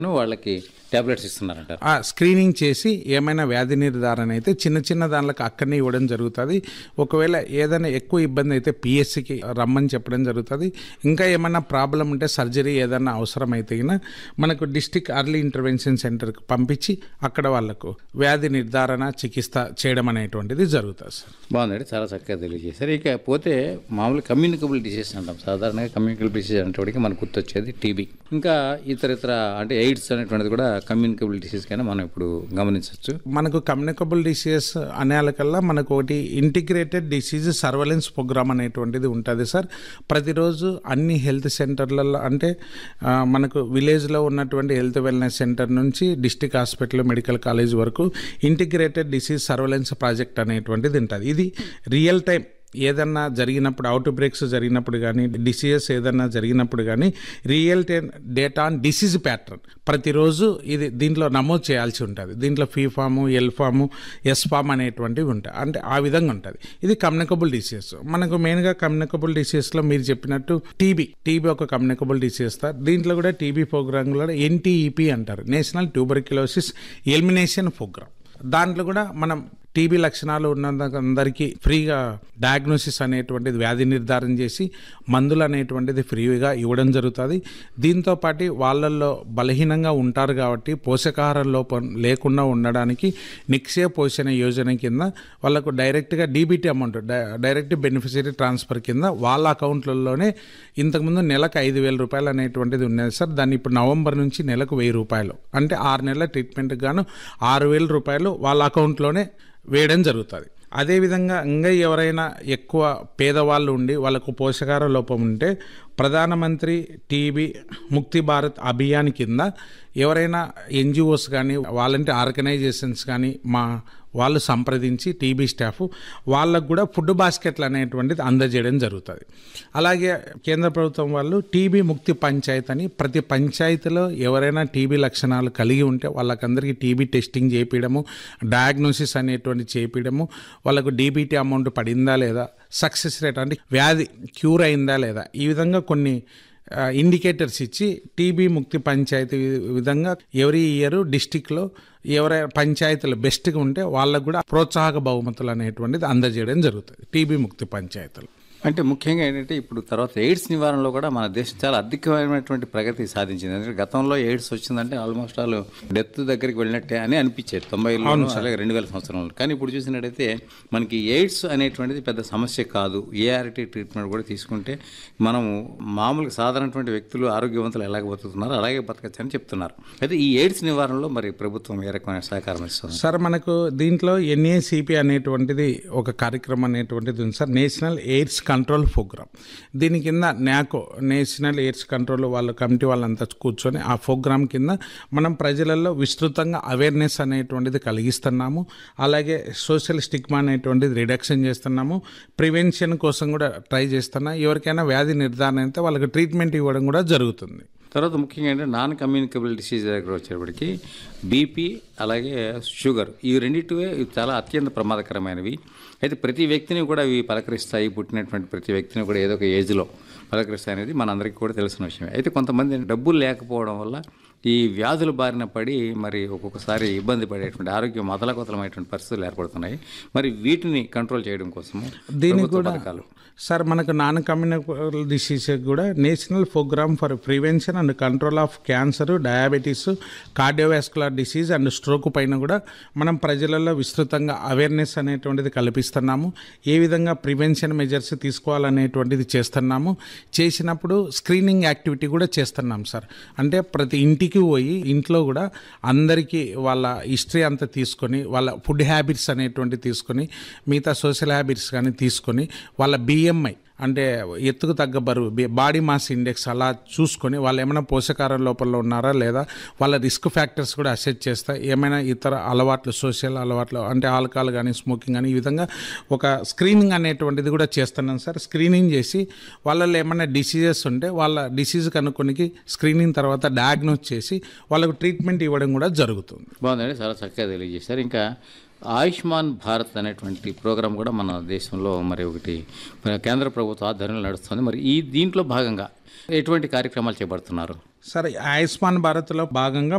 వాళ్ళకి టాబ్లెట్స్ ఇస్తున్నారంటారు ఆ స్క్రీనింగ్ చేసి ఏమైనా వ్యాధి నిర్ధారణ అయితే చిన్న చిన్న దానిలకు అక్కడనే ఇవ్వడం జరుగుతుంది ఒకవేళ ఏదైనా ఎక్కువ ఇబ్బంది అయితే పిఎస్సికి రమ్మని చెప్పడం జరుగుతుంది ఇంకా ఏమైనా ప్రాబ్లం ఉంటే సర్జరీ ఏదైనా అవసరం అయితే గిన మనకు డిస్టిక్ అర్లీ ఇంటర్వెన్షన్ సెంటర్కి పంపించి అక్కడ వాళ్ళకు వ్యాధి నిర్ధారణ చికిత్స చేయడం అనేటువంటిది జరుగుతుంది సార్ బాగుందండి చాలా చక్కగా తెలియజేశారు ఇక పోతే మామూలు కమ్యూనికబుల్ డిసీజ్ అంటాం సాధారణంగా కమ్యూనికబుల్ డిసీజ్ అనేటప్పటికి మనకు గుర్తొచ్చేది టీబీ ఇంకా ఇతర ఇతర అంటే ఎయిడ్స్ అనేటువంటిది కూడా కమ్యూనికబుల్ డిసీజ్ కైనా మనం ఇప్పుడు గమనించవచ్చు మనకు కమ్యూనికబుల్ డిసీజెస్ అనేకల్లా మనకు ఒకటి ఇంటిగ్రేటెడ్ డిసీజ్ సర్వలెన్స్ ప్రోగ్రామ్ అనేటువంటిది ఉంటుంది సార్ ప్రతిరోజు అన్ని హెల్త్ సెంటర్లలో అంటే ఆ, మనకు విలేజ్లో ఉన్నటువంటి హెల్త్ వెల్నెస్ సెంటర్ నుంచి డిస్టిక్ హాస్పిటల్ మెడికల్ కాలేజ్ వరకు ఇంటిగ్రేటెడ్ డిసీజ్ సర్వలెన్స్ ప్రాజెక్ట్ అనేటువంటిది ఉంటుంది ఇది రియల్ టైం ఏదన్నా జరిగినప్పుడు అవుట్ బ్రేక్స్ జరిగినప్పుడు కానీ డిసీజెస్ ఏదన్నా జరిగినప్పుడు కానీ real time data on disease pattern ప్రతిరోజు ఇది దీంట్లో నమోదు చేయాల్సి ఉంటుంది దీంట్లో P form L form S form అనేటువంటివి ఉంటాయి అంటే ఆ విధంగా ఉంటుంది ఇది కమ్యూనికబుల్ డిసీజెస్ మనకు మెయిన్గా కమ్యూనికబుల్ డిసీజెస్లో మీరు చెప్పినట్టు టీబీ టీబీ ఒక కమ్యూనికబుల్ డిసీజ్ సార్ దీంట్లో కూడా టీబీ ప్రోగ్రామ్ కూడా ఎన్టీఈపీ అంటారు నేషనల్ ట్యూబర్క్యులోసిస్ ఎలిమినేషన్ ప్రోగ్రామ్ దాంట్లో కూడా మనం టీబీ లక్షణాలు ఉన్న అందరికీ ఫ్రీగా డయాగ్నోసిస్ అనేటువంటిది వ్యాధి నిర్ధారణ చేసి మందులు అనేటువంటిది ఫ్రీగా ఇవ్వడం జరుగుతుంది దీంతో పాటు వాళ్ళల్లో బలహీనంగా ఉంటారు కాబట్టి పోషకాహార లోపం లేకుండా ఉండడానికి నిక్షయ పోషణ యోజన కింద వాళ్ళకు డైరెక్ట్గా DBT amount direct beneficiary transfer కింద వాళ్ళ అకౌంట్లలోనే ఇంతకుముందు నెలకు ఐదు వేల రూపాయలు అనేటువంటిది ఉన్నది సార్ దాన్ని ఇప్పుడు నవంబర్ నుంచి నెలకు వెయ్యి రూపాయలు అంటే ఆరు నెలల ట్రీట్మెంట్కి గాను ఆరు వేల రూపాయలు వాళ్ళ అకౌంట్లోనే వేయడం జరుగుతుంది అదేవిధంగా ఇంకా ఎవరైనా ఎక్కువ పేదవాళ్ళు ఉండి వాళ్ళకు పోషకాహార లోపం ఉంటే ప్రధానమంత్రి టీబీ ముక్తి భారత్ అభియాన్ కింద ఎవరైనా ఎన్జిఓస్ కానీ వాలంటీర్ ఆర్గనైజేషన్స్ కానీ మా వాళ్ళు సంప్రదించి టీబీ స్టాఫ్ వాళ్ళకు కూడా ఫుడ్ బాస్కెట్లు అనేటువంటిది అందజేయడం జరుగుతుంది అలాగే కేంద్ర ప్రభుత్వం వాళ్ళు టీబీ ముక్తి పంచాయత్ అని ప్రతి పంచాయతీలో ఎవరైనా టీబీ లక్షణాలు కలిగి ఉంటే వాళ్ళకందరికీ టీబీ టెస్టింగ్ చేపించడము డయాగ్నోసిస్ అనేటువంటి చేపించడము వాళ్ళకు డీబీటీ అమౌంట్ పడిందా లేదా సక్సెస్ రేట్ అంటే వ్యాధి క్యూర్ అయిందా లేదా ఈ విధంగా కొన్ని ఇండికేటర్స్ ఇచ్చి టీబీ ముక్తి పంచాయతీ విధంగా ఎవరీ ఇయర్ డిస్టిక్లో ఎవరైనా పంచాయతీలు బెస్ట్గా ఉంటే వాళ్ళకు కూడా ప్రోత్సాహక బహుమతులు అనేటువంటిది అందజేయడం జరుగుతుంది టీబీ ముక్తి పంచాయతీలు అంటే ముఖ్యంగా ఏంటంటే ఇప్పుడు తర్వాత ఎయిడ్స్ నివారణలో కూడా మన దేశం చాలా అధికమైనటువంటి ప్రగతి సాధించింది ఎందుకంటే గతంలో ఎయిడ్స్ వచ్చిందంటే ఆల్మోస్ట్ ఆల్ డెత్ దగ్గరికి వెళ్ళినట్టే అని అనిపించేది తొంభైలో అలాగే రెండు వేల సంవత్సరంలో కానీ ఇప్పుడు చూసినట్టయితే మనకి ఎయిడ్స్ అనేటువంటిది పెద్ద సమస్య కాదు ఏఆర్టీ ట్రీట్మెంట్ కూడా తీసుకుంటే మనము మామూలుగా సాధారణటువంటి వ్యక్తులు ఆరోగ్యవంతులు ఎలాగ బతుకుతున్నారు అలాగే బతకచ్చు అని చెప్తున్నారు అయితే ఈ ఎయిడ్స్ నివారణలో మరి ప్రభుత్వం ఏ రకమైన సహకారం ఇస్తుంది సార్ మనకు దీంట్లో ఎన్ఏసిపి అనేటువంటిది ఒక కార్యక్రమం అనేటువంటిది ఉంది sir national AIDS control programme దీని కింద నాకో నేషనల్ ఎయిడ్స్ కంట్రోల్ వాళ్ళ కమిటీ వాళ్ళంతా కూర్చొని ఆ ప్రోగ్రామ్ కింద మనం ప్రజలలో విస్తృతంగా అవేర్నెస్ అనేటువంటిది కలిగిస్తున్నాము అలాగే సోషల్ స్టిగ్మా అనేటువంటిది రిడక్షన్ చేస్తున్నాము ప్రివెన్షన్ కోసం కూడా ట్రై చేస్తున్నా ఎవరికైనా వ్యాధి నిర్ధారణ అయితే వాళ్ళకి ట్రీట్మెంట్ ఇవ్వడం కూడా జరుగుతుంది తర్వాత ముఖ్యంగా ఏంటంటే నాన్ కమ్యూనికబుల్ డిసీజ్ దగ్గర వచ్చేటప్పటికి బీపీ అలాగే షుగర్ ఈ రెండింటివే ఇవి చాలా అత్యంత ప్రమాదకరమైనవి అయితే ప్రతి వ్యక్తిని కూడా ఇవి పలకరిస్తాయి పుట్టినటువంటి ప్రతి వ్యక్తిని కూడా ఏదో ఒక ఏజ్లో పలకరిస్తాయి అనేది మనందరికీ కూడా తెలిసిన విషయమే అయితే కొంతమంది డబ్బులు లేకపోవడం వల్ల ఈ వ్యాధుల బారిన పడి మరి ఒక్కొక్కసారి ఇబ్బంది పడేటువంటి ఆరోగ్యం మొదలకొతలమైనటువంటి పరిస్థితులు ఏర్పడుతున్నాయి మరి వీటిని కంట్రోల్ చేయడం కోసము దీనికి ప్రభుత్వ కూడా పథకాలు సార్ మనకు నాన్ కమ్యూనికబుల్ డిసీజ్ కూడా national programme for prevention and control of cancer diabetes cardiovascular disease and stroke పైన కూడా మనం ప్రజలలో విస్తృతంగా అవేర్నెస్ అనేటువంటిది కల్పిస్తున్నాము ఏ విధంగా ప్రివెన్షన్ మెజర్స్ తీసుకోవాలనేటువంటిది చేస్తున్నాము చేసినప్పుడు స్క్రీనింగ్ యాక్టివిటీ కూడా చేస్తున్నాం సార్ అంటే ప్రతి ఇంటికి పోయి ఇంట్లో కూడా అందరికీ వాళ్ళ హిస్టరీ అంతా తీసుకొని వాళ్ళ ఫుడ్ హ్యాబిట్స్ అనేటువంటి తీసుకొని మిగతా సోషల్ హ్యాబిట్స్ కానీ తీసుకొని వాళ్ళ బిఎంఐ అంటే ఎత్తుకు తగ్గ బరువు బి- బాడీ మాస్ ఇండెక్స్ అలా చూసుకొని వాళ్ళు ఏమైనా పోషకాహార లోపల ఉన్నారా లేదా వాళ్ళ రిస్క్ ఫ్యాక్టర్స్ కూడా అసెస్ చేస్తా ఏమైనా ఇతర అలవాట్లు సోషల్ అలవాట్లు అంటే ఆల్కహాల్ కానీ స్మోకింగ్ కానీ ఈ విధంగా ఒక స్క్రీనింగ్ అనేటువంటిది కూడా చేస్తున్నాం సార్ స్క్రీనింగ్ చేసి వాళ్ళలో ఏమైనా డిసీజెస్ ఉంటే వాళ్ళ డిసీజ్ కనుక్కొని స్క్రీనింగ్ తర్వాత డయాగ్నోస్ చేసి వాళ్ళకు ట్రీట్మెంట్ ఇవ్వడం కూడా జరుగుతుంది బాగుందండి చాలా చక్కగా తెలియజేశారు ఇంకా ఆయుష్మాన్ భారత్ అనేటువంటి ప్రోగ్రాం కూడా మన దేశంలో మరి ఒకటి కేంద్ర ప్రభుత్వ ఆధ్వర్యంలో నడుస్తుంది మరి ఈ దీంట్లో భాగంగా ఎటువంటి కార్యక్రమాలు చేపడుతున్నారు సరే ఆయుష్మాన్ భారత్లో భాగంగా